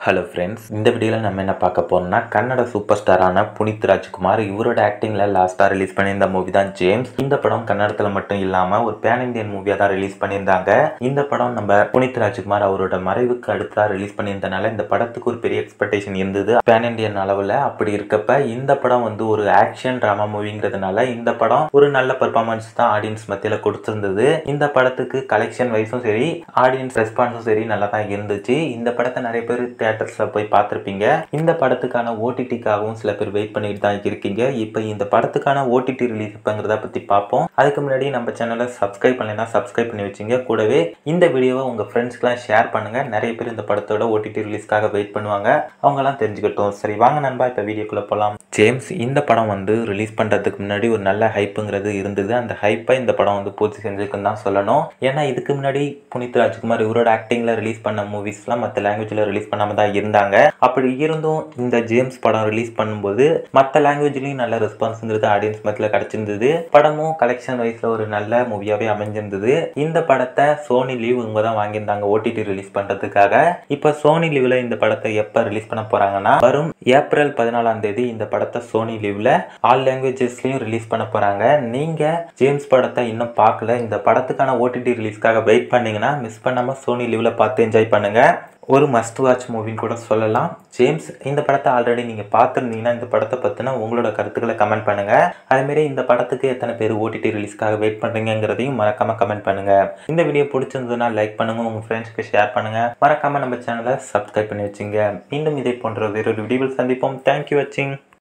hello friends இந்த வீடியோவில் நம்ம என்ன பார்க்க போறோம்னா கன்னட சூப்பர் ஸ்டாரான புனித் ராஜ்குமார் இவரோட ஆக்டிங்கில் லாஸ்ட்டாக ரிலீஸ் பண்ணியிருந்த மூவி தான் ஜேம்ஸ் இந்த படம் கன்னடத்தில் மட்டும் இல்லாமல் ஒரு பேன் இந்தியன் மூவியாக தான் ரிலீஸ் பண்ணியிருந்தாங்க இந்த படம் நம்ம புனித் ராஜ்குமார் அவரோட மறைவுக்கு அடுத்ததாக ரிலீஸ் பண்ணியிருந்தனால இந்த படத்துக்கு ஒரு பெரிய எக்ஸ்பெக்டேஷன் இருந்தது பேன் இந்தியன் அளவில் அப்படி இருக்கப்ப இந்த படம் வந்து ஒரு ஆக்ஷன் ட்ராமா மூவிங்கிறதுனால இந்த படம் ஒரு நல்ல பெர்ஃபார்மன்ஸ் தான் ஆடியன்ஸ் மத்தியில் கொடுத்துருந்தது இந்த படத்துக்கு கலெக்ஷன் வைஸும் சரி ஆடியன்ஸ் ரெஸ்பான்ஸும் சரி நல்லா தான் இருந்துச்சு இந்த படத்தை நிறைய பேர் தியேட்டர்ஸில் போய் பார்த்துருப்பீங்க இந்த படத்துக்கான ஓடிடிக்காகவும் சில பேர் வெயிட் பண்ணிட்டு தான் இருக்கீங்க இப்போ இந்த படத்துக்கான ஓடிடி ரிலீஸ் எப்பங்கிறத பற்றி பார்ப்போம் அதுக்கு முன்னாடி நம்ம சேனலை சப்ஸ்கிரைப் பண்ணலைன்னா சப்ஸ்கிரைப் பண்ணி வச்சுங்க கூடவே இந்த வீடியோவை உங்கள் ஃப்ரெண்ட்ஸ்க்குலாம் ஷேர் பண்ணுங்கள் நிறைய பேர் இந்த படத்தோட ஓடிடி ரிலீஸ்க்காக வெயிட் பண்ணுவாங்க அவங்கெல்லாம் தெரிஞ்சுக்கட்டும் சரி வாங்க நண்பா இப்போ வீடியோக்குள்ளே போகலாம் ஜேம்ஸ் இந்த படம் வந்து ரிலீஸ் பண்ணுறதுக்கு முன்னாடி ஒரு நல்ல ஹைப்புங்கிறது இருந்தது அந்த ஹைப்பை இந்த படம் வந்து பூர்த்தி செஞ்சுருக்குன்னு தான் சொல்லணும் ஏன்னா இதுக்கு முன்னாடி புனித் ராஜ்குமார் இவரோட ஆக்டிங்கில் ரிலீஸ் பண்ண மூவிஸ்லாம் மற்ற லாங்குவேஜில் ரிலீஸ் பண்ணாமல் தான் இருந்தாங்க அப்படி இருந்தும் இந்த ஜேம்ஸ் படம் ரிலீஸ் பண்ணும்போது மற்ற லாங்குவேஜ்லேயும் நல்ல ரெஸ்பான்ஸ்ங்கிறது ஆடியன்ஸ் மத்தியில் கிடச்சிருந்தது படமும் கலெக்ஷன் வைஸில் ஒரு நல்ல மூவியாகவே அமைஞ்சிருந்தது இந்த படத்தை சோனி லீவ் இவங்க தான் வாங்கியிருந்தாங்க ஓடிடி ரிலீஸ் பண்ணுறதுக்காக இப்போ சோனி லீவில் இந்த படத்தை எப்போ ரிலீஸ் பண்ண போகிறாங்கன்னா வரும் ஏப்ரல் பதினாலாம் தேதி இந்த படத்தை சோனி லீவில் ஆல் லாங்குவேஜஸ்லையும் ரிலீஸ் பண்ண போகிறாங்க நீங்கள் ஜேம்ஸ் படத்தை இன்னும் பார்க்கல இந்த படத்துக்கான ஓடிடி ரிலீஸ்க்காக வெயிட் பண்ணீங்கன்னா மிஸ் பண்ணாமல் சோனி லீவில் பார்த்து என்ஜாய் பண்ணுங்கள் ஒரு மஸ்ட் வாட்ச் மூவின்னு கூட சொல்லலாம் ஜேம்ஸ் இந்த படத்தை ஆல்ரெடி நீங்கள் பார்த்துருந்தீங்கன்னா இந்த படத்தை பற்றின உங்களோட கருத்துக்களை கமெண்ட் பண்ணுங்கள் அதுமாரி இந்த படத்துக்கு எத்தனை பேர் ஓடிடி ரிலீஸ்க்காக வெயிட் பண்ணுறீங்கிறதையும் மறக்காமல் கமெண்ட் பண்ணுங்கள் இந்த வீடியோ பிடிச்சிருந்ததுன்னா லைக் பண்ணுங்கள் உங்கள் ஃப்ரெண்ட்ஸ்க்கு ஷேர் பண்ணுங்கள் மறக்காமல் நம்ம சேனலை சப்ஸ்கிரைப் பண்ணி வச்சுங்க மீண்டும் இதை போன்ற வேறொரு வீடியோவில் சந்திப்போம் தேங்க்யூ வாட்சிங்